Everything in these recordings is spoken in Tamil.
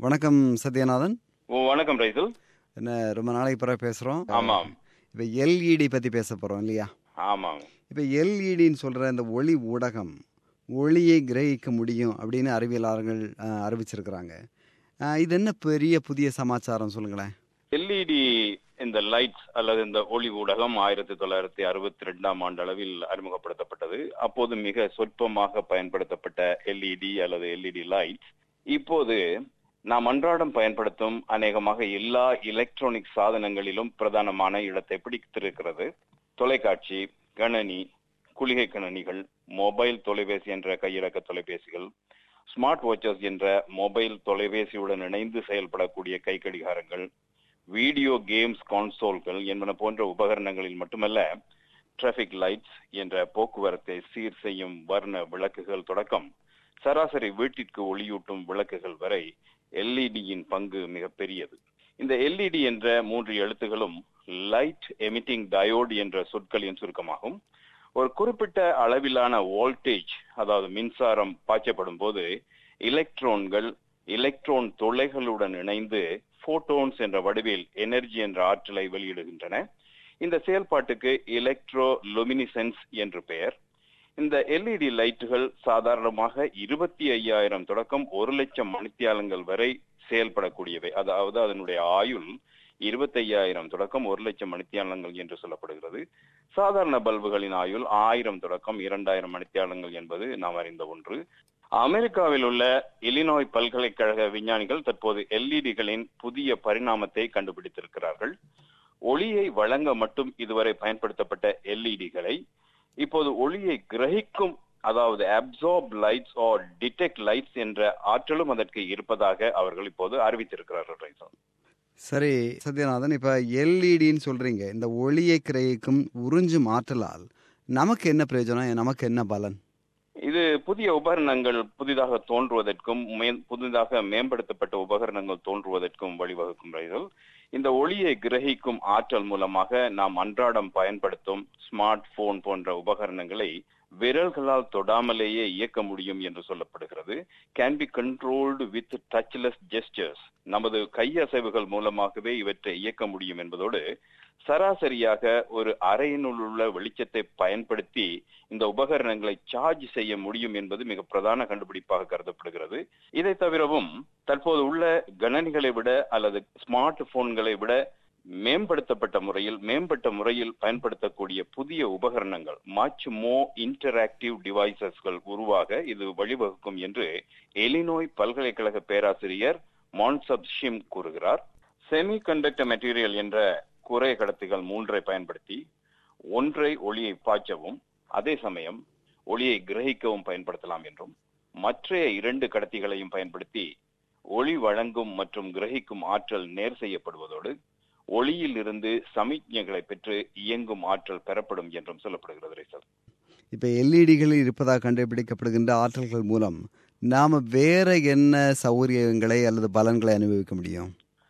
வணக்கம் சத்யநாதன் ஓ வணக்கம் ரைசல் என்ன ரொம்ப நாளைக்கு பிறகு பேசுகிறோம் ஆமாம் இப்போ எல்இடி பற்றி பேச போகிறோம் இல்லையா ஆமாம் இப்போ எல்இடின்னு சொல்கிற இந்த ஒளி ஊடகம் ஒளியை கிரகிக்க முடியும் அப்படின்னு அறிவியலாளர்கள் அஹ், அறிவிச்சிருக்கிறாங்க அஹ், இது என்ன பெரிய புதிய சமாச்சாரம் சொல்லுங்களேன் எல்இடி இந்த லைட்ஸ் அல்லது இந்த ஒளி ஊடகம் ஆயிரத்தி தொள்ளாயிரத்தி அறுபத்தி ரெண்டாம் ஆண்டு அளவில் அறிமுகப்படுத்தப்பட்டது அப்போது மிக சொற்பமாக பயன்படுத்தப்பட்ட எல்இடி அல்லது எல்இடி லைட்ஸ் இப்போது நாம் அன்றாடம் பயன்படுத்தும் அநேகமாக எல்லா எலக்ட்ரானிக் சாதனங்களிலும் பிரதானமான இடத்தை பிடித்திருக்கிறது தொலைக்காட்சி கணனி குளிகை கணனிகள் மொபைல் தொலைபேசி என்ற கையிறக்க தொலைபேசிகள் ஸ்மார்ட் வாட்சஸ் என்ற மொபைல் தொலைபேசியுடன் இணைந்து செயல்படக்கூடிய கை கடிகாரங்கள் வீடியோ கேம்ஸ் கான்சோல்கள் என்பன போன்ற உபகரணங்களில் மட்டுமல்ல டிராபிக் லைட்ஸ் என்ற போக்குவரத்தை சீர் செய்யும் வர்ண விளக்குகள் தொடக்கம் சராசரி வீட்டிற்கு ஒளியூட்டும் விளக்குகள் வரை எல்இடியின் பங்கு மிக பெரியது இந்த எல்இடி என்ற மூன்று எழுத்துகளும் லைட் எமிட்டிங் டயோடு என்ற சொற்களின் சுருக்கமாகும் ஒரு குறிப்பிட்ட அளவிலான வோல்டேஜ் அதாவது மின்சாரம் பாய்ச்சப்படும் போது எலக்ட்ரான்கள் எலக்ட்ரான் துளைகளுடன் இணைந்து போட்டோன்ஸ் என்ற வடிவில் எனர்ஜி என்ற ஆற்றலை வெளியிடுகின்றன இந்த செயல்பாட்டுக்கு எலக்ட்ரோ லுமினிசென்ஸ் என்று பெயர் இந்த எல்இடி லைட்டுகள் சாதாரணமாக இருபத்தி ஐயாயிரம் தொடக்கம் ஒரு லட்சம் மணித்தியாலங்கள் வரை செயல்படக்கூடியவை அதாவது அதனுடைய ஆயுள் இருபத்தையாயிரம் தொடக்கம் ஒரு லட்சம் மணித்தியாலங்கள் என்று சொல்லப்படுகிறது சாதாரண பல்புகளின் ஆயுள் ஆயிரம் தொடக்கம் இரண்டாயிரம் மணித்தியாலங்கள் என்பது நாம் அறிந்த ஒன்று அமெரிக்காவில் உள்ள இலினாய் பல்கலைக்கழக விஞ்ஞானிகள் தற்போது எல்இடிகளின் புதிய பரிணாமத்தை கண்டுபிடித்திருக்கிறார்கள் ஒளியை வழங்க மட்டும் இதுவரை பயன்படுத்தப்பட்ட எல்இடிகளை இப்போது ஒளியை கிரகிக்கும் அதாவது absorb lights or detect lights என்ற ஆற்றலும் அதற்கு இருப்பதாக அவர்கள் இப்போது அறிவித்திருக்கிறார்கள் ரைசன் சரி சத்யநாதன் இப்போ எல்இடின்னு சொல்கிறீங்க இந்த ஒளியை கிரகிக்கும் உறிஞ்சும் ஆற்றலால் நமக்கு என்ன பிரயோஜனம் நமக்கு என்ன பலன் இது புதிய உபகரணங்கள் புதிதாக தோன்றுவதற்கும் மே- புதிதாக மேம்படுத்தப்பட்ட உபகரணங்கள் தோன்றுவதற்கும் வழிவகுக்கும் ரயில்கள் இந்த ஒளியை கிரகிக்கும் ஆற்றல் மூலமாக நாம் அன்றாடம் பயன்படுத்தும் ஸ்மார்ட் போன் போன்ற உபகரணங்களை விரல்களால் தொடாமலேயே இயக்க முடியும் என்று சொல்லப்படுகிறது can be controlled with touchless gestures நமது கையசைவுகள் மூலமாகவே இவற்றை இயக்க முடியும் என்பதோடு சராசரியாக ஒரு அறையினுள் உள்ள வெளிச்சத்தை பயன்படுத்தி இந்த உபகரணங்களை சார்ஜ் செய்ய முடியும் என்பது மிக பிரதான கண்டுபிடிப்பாக கருதப்படுகிறது இதை தவிரவும் தற்போது உள்ள கணனிகளை விட அல்லது ஸ்மார்ட் போன்களை விட மேம்படுத்தப்பட்ட முறையில் மேம்பட்ட முறையில் பயன்படுத்தக்கூடிய புதிய உபகரணங்கள் மச் மோ இன்டராக்டிவ் டிவைசஸ்கள் உருவாக இது வழிவகுக்கும் என்று எலினோய் பல்கலைக்கழக பேராசிரியர் மான்சப் ஷிம் கூறுகிறார் செமி கண்டக்டர் மெட்டீரியல் என்ற குறை கடத்திகள் மூன்றை பயன்படுத்தி ஒன்றை ஒளியை பாய்ச்சவும் அதே சமயம் ஒளியை கிரகிக்கவும் பயன்படுத்தலாம் என்றும் மற்றைய இரண்டு கடத்திகளையும் பயன்படுத்தி ஒளி வழங்கும் மற்றும் கிரகிக்கும் ஆற்றல் நேர் செய்யப்படுவதோடு ஒளியில் இருந்து சமிக்ஞைகளை பெற்று இயங்கும் ஆற்றல் பெறப்படும் என்றும் சொல்லப்படுகிறது ரைசல் இப்போ எல்இடிகளில் இருப்பதாக கண்டுபிடிக்கப்படுகின்ற ஆற்றல்கள் மூலம் நாம் வேற என்ன சௌகரியங்களை அல்லது பலன்களை அனுபவிக்க முடியும்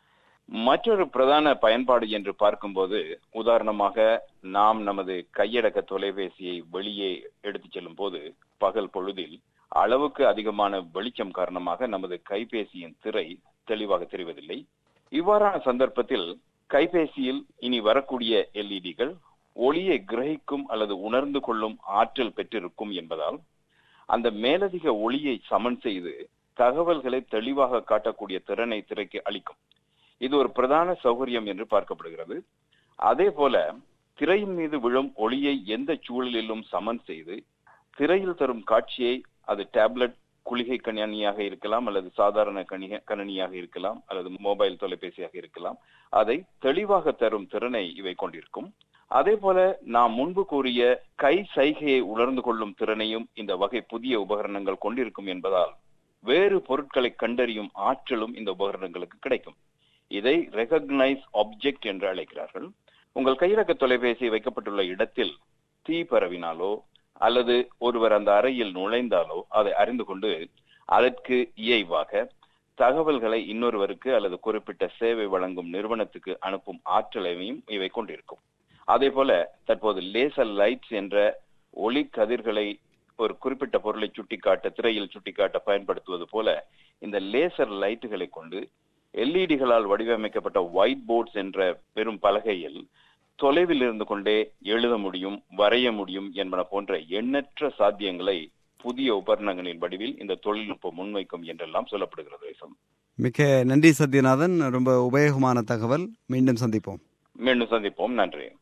மற்றொரு பிரதான பயன்பாடு என்று பார்க்கும்போது உதாரணமாக நாம் நமது கையடக்க தொலைபேசியை வெளியே எடுத்துச் செல்லும் போது பகல் பொழுதில் அளவுக்கு அதிகமான வெளிச்சம் காரணமாக நமது கைபேசியின் திரை தெளிவாக தெரிவதில்லை இவ்வாறான சந்தர்ப்பத்தில் கைபேசியில் இனி வரக்கூடிய எல்இடிகள் ஒளியை கிரகிக்கும் அல்லது உணர்ந்து கொள்ளும் ஆற்றல் பெற்றிருக்கும் என்பதால் அந்த மேலதிக ஒளியை சமன் செய்து தகவல்களை தெளிவாக காட்டக்கூடிய திறனை திரைக்கு அளிக்கும் இது ஒரு பிரதான சௌகரியம் என்று பார்க்கப்படுகிறது அதே போல திரையின் மீது விழும் ஒளியை எந்த சூழலிலும் சமன் செய்து திரையில் தரும் காட்சியை அது டேப்லெட் குளிகை கணினியாக இருக்கலாம் அல்லது சாதாரண கணிக கணினியாக இருக்கலாம் அல்லது மொபைல் தொலைபேசியாக இருக்கலாம் அதை தெளிவாக தரும் திறனை இவை கொண்டிருக்கும் அதே போல நாம் முன்பு கூறிய கை சைகையை உணர்ந்து கொள்ளும் திறனையும் இந்த வகை புதிய உபகரணங்கள் கொண்டிருக்கும் என்பதால் வேறு பொருட்களை கண்டறியும் ஆற்றலும் இந்த உபகரணங்களுக்கு கிடைக்கும் இதை ரெகக்னைஸ் ஆப்ஜெக்ட் என்று அழைக்கிறார்கள் உங்கள் கையிறக்க தொலைபேசி வைக்கப்பட்டுள்ள இடத்தில் தீ பரவினாலோ அல்லது ஒருவர் அந்த அறையில் நுழைந்தாலோ அதை அறிந்து கொண்டு அதற்கு இயைவாக தகவல்களை இன்னொருவருக்கு அல்லது குறிப்பிட்ட சேவை வழங்கும் நிறுவனத்துக்கு அனுப்பும் ஆற்றலையும் இவை கொண்டிருக்கும் அதே போல தற்போது லேசர் லைட்ஸ் என்ற ஒளி கதிர்களை ஒரு குறிப்பிட்ட பொருளை சுட்டிக்காட்ட திரையில் சுட்டிக்காட்ட பயன்படுத்துவது போல இந்த லேசர் லைட்டுகளை கொண்டு எல்இடிகளால் வடிவமைக்கப்பட்ட ஒயிட் போர்ட்ஸ் என்ற பெரும் பலகையில் தொலைவில் இருந்து கொண்டே எழுத முடியும் வரைய முடியும் என்பன போன்ற எண்ணற்ற சாத்தியங்களை புதிய உபகரணங்களின் வடிவில் இந்த தொழில்நுட்பம் முன்வைக்கும் என்றெல்லாம் சொல்லப்படுகிறது வைசம் மிக்க நன்றி சத்யநாதன் ரொம்ப உபயோகமான தகவல் மீண்டும் சந்திப்போம் மீண்டும் சந்திப்போம் நன்றி